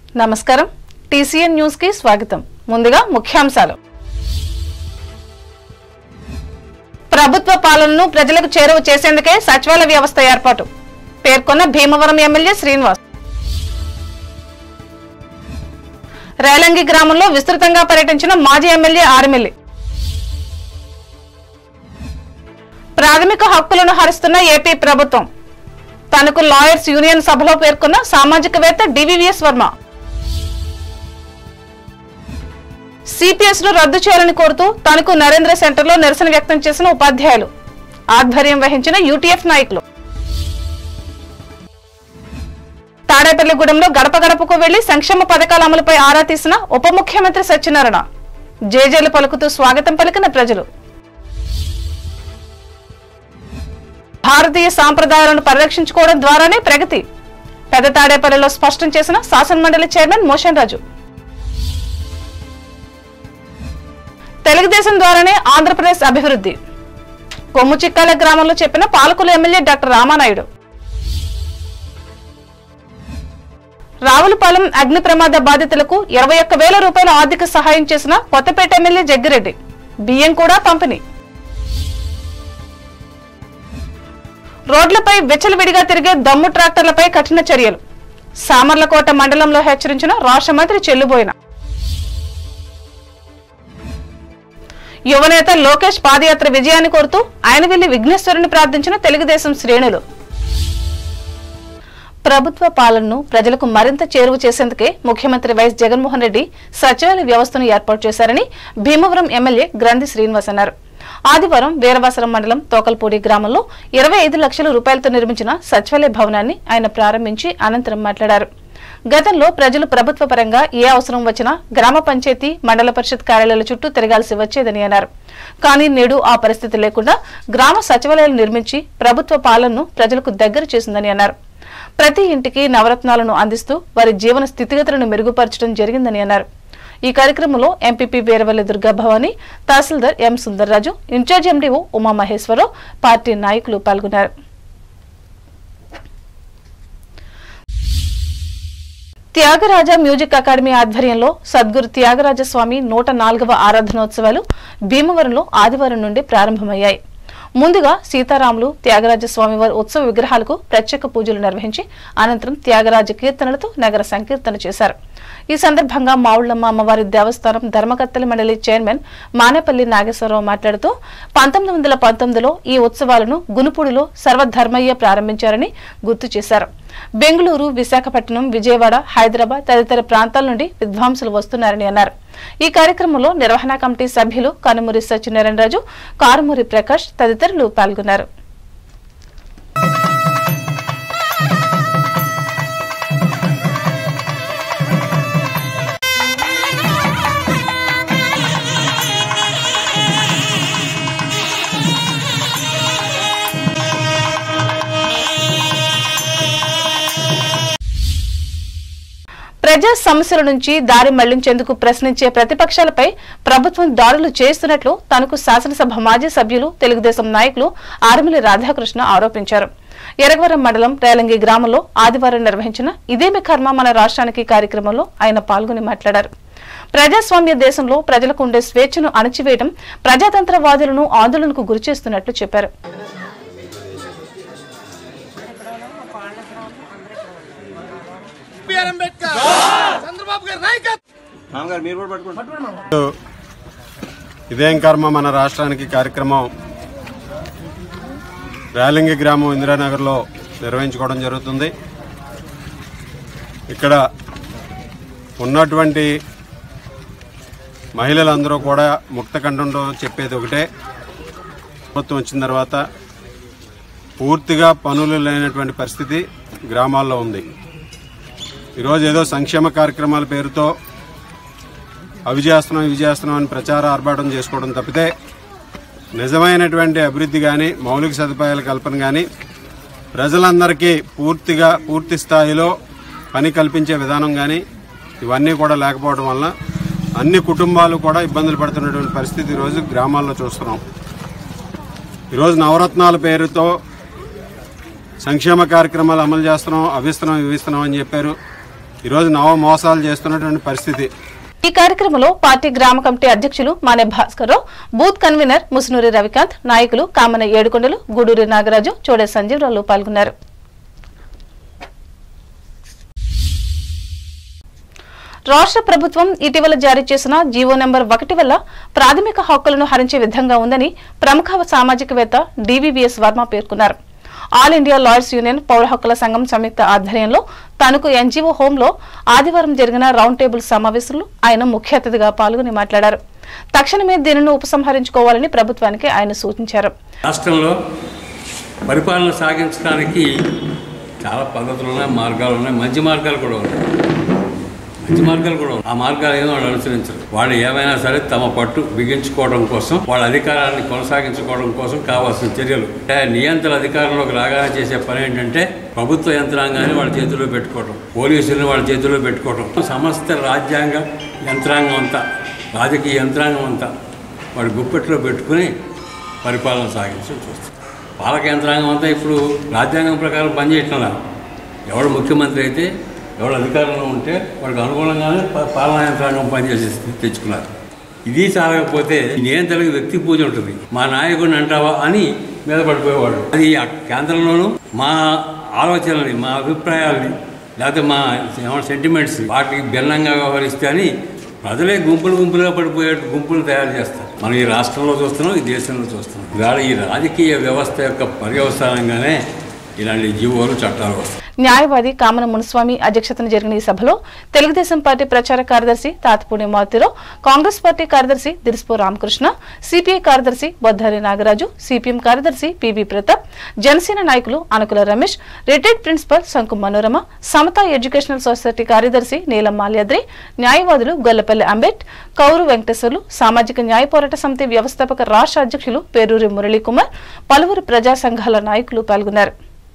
నమస్కారం TCN news కి స్వాగతం ముందుగా ముఖ్యాంశాలు ప్రభుత్వ పాలనను ప్రజలకు చేరువ చేసేందుకే సచివాలయ వ్యవస్థ ఏర్పాటు పేర్కొన్న భీమవరం ఎమ్మెల్యే శ్రీనివాస్ రేలంగి గ్రామంలో విస్తృతంగా పర్యటించిన మాజీ ఎమ్మెల్యే ఆర్మిల్లి ప్రాథమిక హక్కులను హరిస్తున్న ఏపీ ప్రభుత్వం తనకు లాయర్స్ యూనియన్ సభలో పేర్కొన్న సామాజికవేత్త డివివిఎస్ వర్మ సిపిఎస్ ను రద్దు చేయాలని కోరుతూ తనకు నరేంద్ర సెంటర్లో నిరసన వ్యక్తం చేసిన ఉపాధ్యాయులు ఆధ్వర్యం వహించిన యూటీఎఫ్ నాయకులు తాడేపల్లిగూడెంలో గడప గడపకు వెళ్లి సంక్షేమ పథకాల అమలుపై ఆరా తీసిన ఉప ముఖ్యమంత్రి సత్యనారాయణ జేజేలు పలుకుతూ స్వాగతం పలికిన ప్రజలు భారతీయ సాంప్రదాయాలను పరిరక్షించుకోవడం ద్వారానే ప్రగతి పెద్ద తాడేపల్లిలో స్పష్టం చేసిన శాసనమండలి చైర్మన్ మోషన్ రాజు తెలుగుదేశం ద్వారానే ఆంధ్రప్రదేశ్ అభివృద్ధి కొమ్ము చిక్కాల గ్రామంలో చెప్పిన పాలకులు ఎమ్మెల్యే డాక్టర్ రామానాయుడు రావులపాలెం అగ్ని ప్రమాద బాధితులకు ఇరవై ఒక్క వేల రూపాయల ఆర్థిక సహాయం చేసిన కొత్తపేట ఎమ్మెల్యే జగ్గిరెడ్డి బియ్యం కూడా పంపిణీ రోడ్లపై విచ్చలవిడిగా తిరిగే దమ్ము ట్రాక్టర్లపై కఠిన చర్యలు సామర్లకోట మండలంలో హెచ్చరించిన రాష్ట్ర మంత్రి చెల్లుబోయిన యువనేత లోకేష్ పాదయాత్ర విజయాన్ని కోరుతూ ఆయన వెళ్లి విఘ్నేశ్వరుని ప్రార్థించిన తెలుగుదేశం శ్రేణులు ప్రభుత్వ పాలనను ప్రజలకు మరింత చేరువ చేసేందుకే ముఖ్యమంత్రి వైఎస్ జగన్మోహన్ రెడ్డి సచివాలయ వ్యవస్థను ఏర్పాటు చేశారని భీమవరం ఎమ్మెల్యే గ్రంథి శ్రీనివాస్ అన్నారు ఆదివారం వీరవాసరం మండలం తోకల్పూడి గ్రామంలో ఇరవై ఐదు లక్షల రూపాయలతో నిర్మించిన సచివాలయ భవనాన్ని ఆయన ప్రారంభించి అనంతరం మాట్లాడారు గతంలో ప్రజలు ప్రభుత్వ పరంగా ఏ అవసరం వచ్చినా గ్రామ పంచాయతీ మండల పరిషత్ కార్యాలయాల చుట్టూ తిరగాల్సి వచ్చేదని అన్నారు కానీ నేడు ఆ పరిస్థితి లేకుండా గ్రామ సచివాలయాలు నిర్మించి ప్రభుత్వ పాలనను ప్రజలకు దగ్గర చేసిందని అన్నారు ప్రతి ఇంటికి నవరత్నాలను అందిస్తూ వారి జీవన స్థితిగతులను మెరుగుపరచడం జరిగిందని అన్నారు ఈ కార్యక్రమంలో ఎంపీపీ వీరవల్లి దుర్గా భవాని తహసీల్దార్ M Sundarraju in charge MDO Umamaheswararao party నాయకులు పాల్గొన్నారు త్యాగరాజ మ్యూజిక్ అకాడమీ ఆధ్వర్యంలో సద్గురు త్యాగరాజ స్వామి నూట నాలుగవ ఆరాధనోత్సవాలు భీమవరంలో ఆదివారం నుండి ప్రారంభమయ్యాయి ముందుగా సీతారాములు త్యాగరాజ స్వామివారి ఉత్సవ విగ్రహాలకు ప్రత్యేక పూజలు నిర్వహించి అనంతరం త్యాగరాజ కీర్తనలతో నగర సంకీర్తన చేశారు ఈ సందర్భంగా మావుళ్లమ్మ అమ్మవారి దేవస్థానం ధర్మకర్తల మండలి చైర్మన్ మానేపల్లి నాగేశ్వరరావు మాట్లాడుతూ పంతొమ్మిది వందల పంతొమ్మిదిలో ఈ ఉత్సవాలను గునుపూడిలో సర్వధర్మయ్య ప్రారంభించారని గుర్తు చేశారు బెంగళూరు విశాఖపట్నం విజయవాడ హైదరాబాద్ తదితర ప్రాంతాల నుండి విద్వాంసులు వస్తున్నారని అన్నారు ఈ కార్యక్రమంలో నిర్వహణ కమిటీ సభ్యులు కనుమూరి సత్యనారాయణరాజు కారుమూరి ప్రకాష్ తదితరులు పాల్గొన్నారు ప్రజా సమస్యల నుంచి దారి మళ్లించేందుకు ప్రశ్నించే ప్రతిపక్షాలపై ప్రభుత్వం దాడులు చేస్తున్నట్లు తనకు శాసనసభ మాజీ సభ్యులు తెలుగుదేశం నాయకులు ఆర్మిలి రాధాకృష్ణ ఆరోపించారు ఎరగవరం మండలం రేలంగి గ్రామంలో ఆదివారం నిర్వహించిన ఇదేమి కర్మ మన రాష్ట్రానికి కార్యక్రమంలో ఆయన పాల్గొని మాట్లాడారు ప్రజాస్వామ్య దేశంలో ప్రజలకు ఉండే స్వేచ్ఛను అణచివేయడం ప్రజాతంత్రవాదులను ఆందోళనకు గురిచేస్తున్నట్లు చెప్పారు బిఆర్ అంబేద్కర్ చంద్రబాబు గారి నాయకత్వం మామగారు మీరు కూడా పట్టుకోండి ఇదేం కర్మ మన రాష్ట్రానికి కార్యక్రమం రేలింగి గ్రామం ఇందిరానగర్లో నిర్వహించుకోవడం జరుగుతుంది ఇక్కడ ఉన్నటువంటి మహిళలందరూ కూడా ముక్త కంఠంలో చెప్పేది ఒకటే ప్రభుత్వం వచ్చిన తర్వాత పూర్తిగా పనులు లేనటువంటి పరిస్థితి గ్రామాల్లో ఉంది ఈరోజు ఏదో సంక్షేమ కార్యక్రమాల పేరుతో అవి చేస్తున్నాం ఇవి చేస్తున్నాం అని ప్రచార ఆర్భాటం చేసుకోవడం తప్పితే నిజమైనటువంటి అభివృద్ధి కానీ మౌలిక సదుపాయాల కల్పన కానీ ప్రజలందరికీ పూర్తిగా పూర్తి స్థాయిలో పని కల్పించే విధానం కానీ ఇవన్నీ కూడా లేకపోవడం వల్ల అన్ని కుటుంబాలు కూడా ఇబ్బందులు పడుతున్నటువంటి పరిస్థితి ఈరోజు గ్రామాల్లో చూస్తున్నాం ఈరోజు నవరత్నాల పేరుతో సంక్షేమ కార్యక్రమాలు అమలు చేస్తున్నాం అవి ఇస్తున్నాం ఇవి ఇస్తున్నాం అని చెప్పారు ఈరోజు నవ మోసాలు చేస్తున్నటువంటి పరిస్థితి ఈ కార్యక్రమంలో పార్టీ గ్రామ కమిటీ అధ్యక్షులు మానే భాస్కర్రావు బూత్ కన్వీనర్ ముసునూరి రవికాంత్ నాయకులు కామన ఏడుకొండలు గూడూరి నాగరాజు చోడే సంజీవరావు పాల్గొన్నారు రాష్ట్ర ప్రభుత్వం ఇటీవల జారీ చేసిన జీవో నెంబర్ ఒకటి వల్ల ప్రాథమిక హక్కులను హరించే విధంగా ఉందని ప్రముఖ సామాజికవేత్త డివివిఎస్ వర్మ పేర్కొన్నారు ఆల్ ఇండియా లాయర్స్ యూనియన్ పౌర హక్కుల సంఘం సంయుక్త ఆధ్వర్యంలో తణుకు ఎన్జీఓ హోంలో ఆదివారం జరిగిన రౌండ్ టేబుల్ సమావేశంలో ఆయన ముఖ్య అతిథిగా పాల్గొని మాట్లాడారు తక్షణమే దీనిని ఉపసంహరించుకోవాలని ప్రభుత్వానికి ఆయన సూచించారు రాష్ట్రంలో పరిపాలన సాగించడానికి చాలా పద్ధతులు ఉన్నాయి మార్గాలు ఉన్నాయి మంచి మార్గాలు కూడా ఉన్నాయి మంచి మార్గాలు కూడా ఉన్నాయి ఆ మార్గాలు ఏమో వాళ్ళు అనుసరించరు వాళ్ళు ఏమైనా సరే తమ పట్టు బిగించుకోవడం కోసం వాళ్ళ అధికారాన్ని కొనసాగించుకోవడం కోసం కావాల్సిన చర్యలు అంటే నియంత్రణ అధికారంలోకి రాగానే చేసే పని ఏంటంటే ప్రభుత్వ యంత్రాంగాన్ని వాళ్ళ చేతిలో పెట్టుకోవడం పోలీసులను వాళ్ళ చేతిలో పెట్టుకోవడం సమస్త రాజ్యాంగ యంత్రాంగం అంతా రాజకీయ యంత్రాంగం అంతా వాడి గుప్పెట్లో పెట్టుకుని పరిపాలన సాగించడం చూస్తాం పాలక యంత్రాంగం అంతా ఇప్పుడు రాజ్యాంగం ప్రకారం పనిచేయట్లా ఎవడు ముఖ్యమంత్రి అయితే ఎవడు అధికారంలో ఉంటే వాడికి అనుగుణంగానే ప- పాలనా యంత్రాంగం పనిచేసి స్థితి తెచ్చుకున్నారు ఇది చాలకపోతే ఈ నియంత్రణకు వ్యక్తి పూజ ఉంటుంది మా నాయకుడిని అంటావా అని మీద పడిపోయేవాడు అది ఆ కేంద్రంలోనూ మా ఆలోచనల్ని మా అభిప్రాయాల్ని లేకపోతే మా సెంటిమెంట్స్ వాటికి భిన్నంగా వ్యవహరిస్తే అని ప్రజలే గుంపులు గుంపులుగా పడిపోయే గుంపులు తయారు చేస్తారు మనం ఈ రాష్ట్రంలో చూస్తున్నాం ఈ దేశంలో చూస్తున్నాం ఇవాళ ఈ రాజకీయ వ్యవస్థ యొక్క పర్యవసానంగానే ఇలాంటి జీవోలు చట్టాలు వస్తాయి న్యాయవాది కామన మునుస్వామి అధ్యక్షతన జరిగిన ఈ సభలో తెలుగుదేశం పార్టీ ప్రచార కార్యదర్శి తాతపూడి మారుతిరావు కాంగ్రెస్ పార్టీ కార్యదర్శి దిరిస్పో రామకృష్ణ సిపిఐ కార్యదర్శి బొద్దారి నాగరాజు సిపిఎం కార్యదర్శి పివి ప్రతాప్ జనసేన నాయకులు అనుకుల రమేష్ రిటైర్డ్ ప్రిన్సిపల్ శంకు మనోరమ సమతా ఎడ్యుకేషనల్ సొసైటీ కార్యదర్శి నీలం మాల్యాద్రి న్యాయవాదులు గొల్లపల్లి అంబేట్ కౌరు వెంకటేశ్వర్లు సామాజిక న్యాయ పోరాట సమితి వ్యవస్థాపక రాష్ట్ర అధ్యక్షులు పేరూరి మురళీకుమార్ పలువురు ప్రజా సంఘాల నాయకులు పాల్గొన్నారు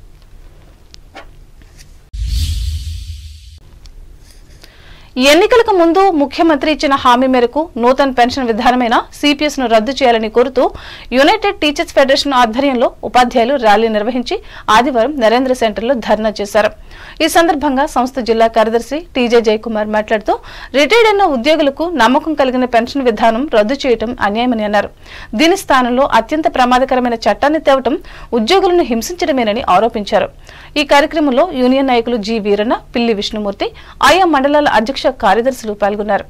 ఎన్నికలకు ముందు ముఖ్యమంత్రి ఇచ్చిన హామీ మేరకు నూతన పెన్షన్ విధానమైన సిపిఎస్ ను రద్దు చేయాలని కోరుతూ యునైటెడ్ టీచర్స్ ఫెడరేషన్ ఆధ్వర్యంలో ఉపాధ్యాయులు ర్యాలీ నిర్వహించి ఆదివారం నరేంద్ర సెంటర్లో ధర్నా చేశారు ఈ సందర్భంగా సంస్థ జిల్లా కార్యదర్శి టీజే జయకుమార్ మాట్లాడుతూ రిటైర్డ్ అయిన ఉద్యోగులకు నమ్మకం కలిగిన పెన్షన్ విధానం రద్దు చేయడం అన్యాయమని అన్నారు దీని స్థానంలో అత్యంత ప్రమాదకరమైన చట్టాన్ని తేవటం ఉద్యోగులను హింసించడమేనని ఆరోపించారు ఈ కార్యక్రమంలో యూనియన్ నాయకులు జి వీరన్న పిల్లి విష్ణుమూర్తి ఆయా మండలాల అధ్యక్ష కార్యదర్శులు పాల్గొన్నారు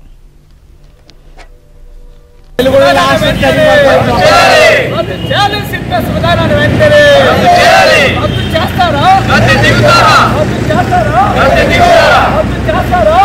రద్దు చేయాలి సిట్నెస్ విధానాన్ని వెంటనే రద్దు చేస్తారా రద్దు చేస్తారా రద్దు చేస్తారా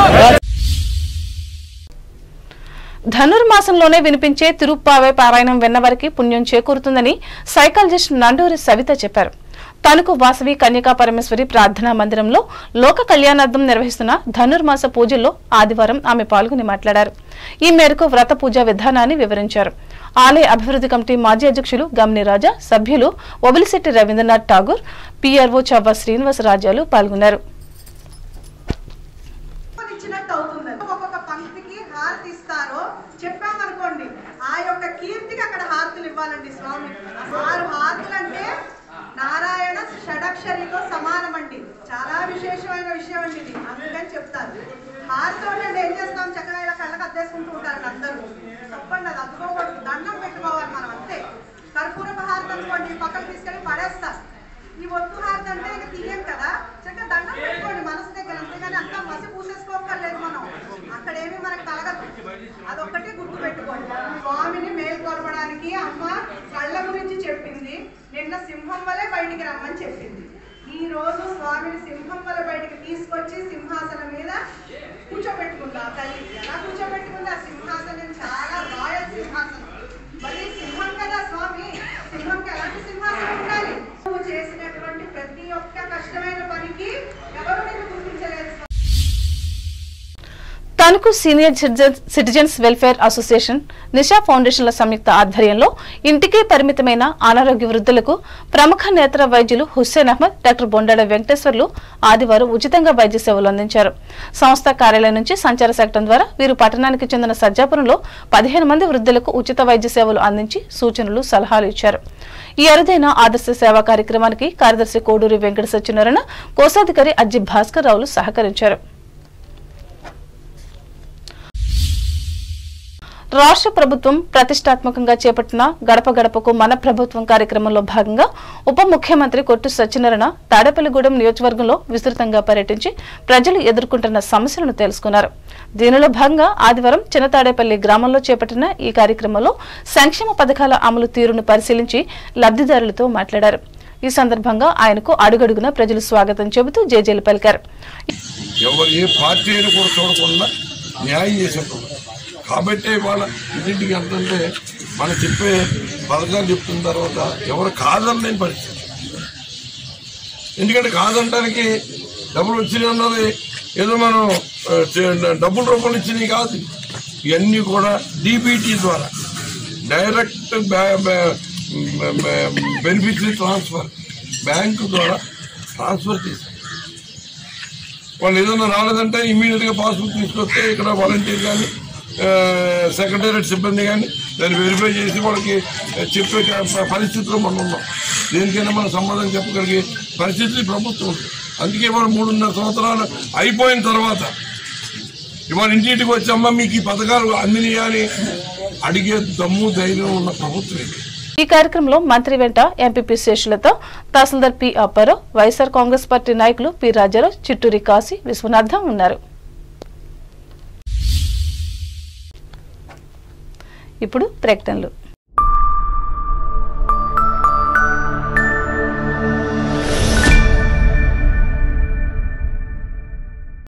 ధనుర్మాసంలోనే వినిపించే తిరుప్పావే పారాయణం విన్నవారికి పుణ్యం చేకూరుతుందని సైకాలజిస్ట్ నండూరి సవిత చెప్పారు తణుకు వాసవి కన్యకా పరమేశ్వరి ప్రార్థనా మందిరంలో లోక కళ్యాణార్థం నిర్వహిస్తున్న ధనుర్మాస పూజల్లో ఆదివారం ఆమె పాల్గొని మాట్లాడారు ఈ మేరకు వ్రత పూజా విధానాన్ని వివరించారు ఆలయ అభివృద్ధి కమిటీ మాజీ అధ్యక్షులు గమ్ని రాజా సభ్యులు ఒబిలిశెట్టి రవీంద్రనాథ్ ఠాగూర్ పీఆర్ఓ చవ్వ శ్రీనివాస రాజాలు పాల్గొన్నారు ఇచ్చినట్టు అవుతుంది ఒక్కొక్క పంక్తికి హారతి ఇస్తారో చెప్పామనుకోండి ఆ యొక్క కీర్తికి అక్కడ హారతులు ఇవ్వాలండి స్వామి ఆరు హారతులు అంటే నారాయణ షడక్షరితో సమానం అండి చాలా విశేషమైన విషయం అండి ఇది అందుకని చెప్తారు హారతి అంటే ఏం చేస్తాం చక్కగా ఇలా కళ్ళకి అద్దేసుకుంటూ ఉంటారు అందరూ తప్పండి అది అద్దుకోకూడదు దండం పెట్టుకోవాలి మనం అంతే కర్పూరపు హారతి అనుకోండి పక్కన తీసుకెళ్ళి పడేస్తాం ఈ ఒత్తు హారతి అంటే ఇక తీయం కదా చక్కగా దండం పెట్టుకోండి మనసు దగ్గర అంతేగాని అంతా మసి పూసేసుకోకర్లేదు మనం అక్కడేమి మనకు తలగదు అదొక్కటి గుర్తు పెట్టుకోండి స్వామిని మేల్కొలపడానికి అమ్మ కళ్ళ గురించి చెప్పింది నిన్న సింహం వలె బయటికి రమ్మని చెప్పింది ఈ రోజు స్వామిని సింహం వలె బయటికి తీసుకొచ్చి సింహాసనం మీద కూర్చోబెట్టుకుంది ఆ తల్లి ఎలా కూర్చోబెట్టుకుంది ఆ సింహాసనం చాలా రాయల్ సింహాసనం మరి సింహం కదా స్వామి సింహంకి ఎలాంటి సింహాసనం ఉండాలి నువ్వు చేసినటువంటి ప్రతి ఒక్క కష్టమైన పనికి ఎవరు నిన్ను గుర్తించలేదు స్వామి. Tanuku senior citizens citizens welfare association Nisha ఫౌండేషన్ల సంయుక్త ఆధ్వర్యంలో ఇంటికే పరిమితమైన అనారోగ్య వృద్ధులకు ప్రముఖ నేత్ర వైద్యులు హుస్సేన్ అహ్మద్ డాక్టర్ బొండాడ వెంకటేశ్వర్లు ఆదివారం ఉచితంగా వైద్య సేవలు అందించారు సంస్థ కార్యాలయం నుంచి సంచార శకటం ద్వారా వీరు పట్టణానికి చెందిన సజ్జాపురంలో పదిహేను మంది వృద్ధులకు ఉచిత వైద్య సేవలు అందించి సూచనలు సలహాలు ఇచ్చారు ఈ అరుదైన ఆదర్శ సేవా కార్యక్రమానికి కార్యదర్శి కోడూరి వెంకట సత్యనారాయణ కోశాధికారి అజ్జి భాస్కర్ రావులు సహకరించారు రాష్ట్ర ప్రభుత్వం ప్రతిష్టాత్మకంగా చేపట్టిన గడప గడపకు మన ప్రభుత్వం కార్యక్రమంలో భాగంగా ఉప ముఖ్యమంత్రి కొట్టు సత్యనారాయణ తాడేపల్లిగూడెం నియోజకవర్గంలో విస్తృతంగా పర్యటించి ప్రజలు ఎదుర్కొంటున్న సమస్యలను తెలుసుకున్నారు దీనిలో భాగంగా ఆదివారం చిన్న తాడేపల్లి గ్రామంలో చేపట్టిన ఈ కార్యక్రమంలో సంక్షేమ పథకాల అమలు తీరును పరిశీలించి లబ్ధిదారులతో మాట్లాడారు ఈ సందర్భంగా ఆయనకు అడుగడుగున ప్రజలు స్వాగతం చెబుతూ జేజేలు పలికారు ఎవరు ఏ పార్టీ అయినా కూడా చూడకుండా న్యాయం చేసేటప్పుడు కాబట్టి వాళ్ళ ఇంటింటికి ఎంతంటే మనం చెప్పే పథకాలు చెప్తున్న తర్వాత ఎవరు కాదనలేని పరిస్థితి ఎందుకంటే కాదంటానికి డబ్బులు వచ్చినాయి అన్నది ఏదో మనం ఆ, చే- డబ్బుల రూపంలో ఇచ్చినవి కాదు ఇవన్నీ కూడా డీబీటీ ద్వారా డైరెక్ట్ బెనిఫిషరీ ట్రాన్స్ఫర్ బ్యాంకు ద్వారా ట్రాన్స్ఫర్ చేశారు వాళ్ళు ఏదైనా రాలేదంటే ఇమీడియట్ గా పాస్బుక్ తీసుకొస్తే ఇక్కడ వాలంటీర్ కానీ సెక్రటేరియట్ సిబ్బంది కానీ దాన్ని వెరిఫై చేసి వాళ్ళకి చెప్పే క- పరిస్థితిలో మనం ఉన్నాం దేనికైనా మనం సమాధానం చెప్పగలిగే పరిస్థితి ప్రభుత్వం ఉంది అందుకే మనం మూడున్నర సంవత్సరాలు అయిపోయిన తర్వాత ఇవాళ ఇంటింటికి వచ్చి అమ్మ మీకు ఈ పథకాలు అందినాయా అని అడిగే దమ్ము ధైర్యం ఉన్న ప్రభుత్వం ఇది ఈ కార్యక్రమంలో మంత్రి వెంట ఎంపీపీ శేషులతో తహసీల్దార్ P Apparao YSR Congress party నాయకులు పి రాజారావు చిట్టూరి కాశీ విశ్వనాథం ఉన్నారు ఇప్పుడు ప్రకటనలు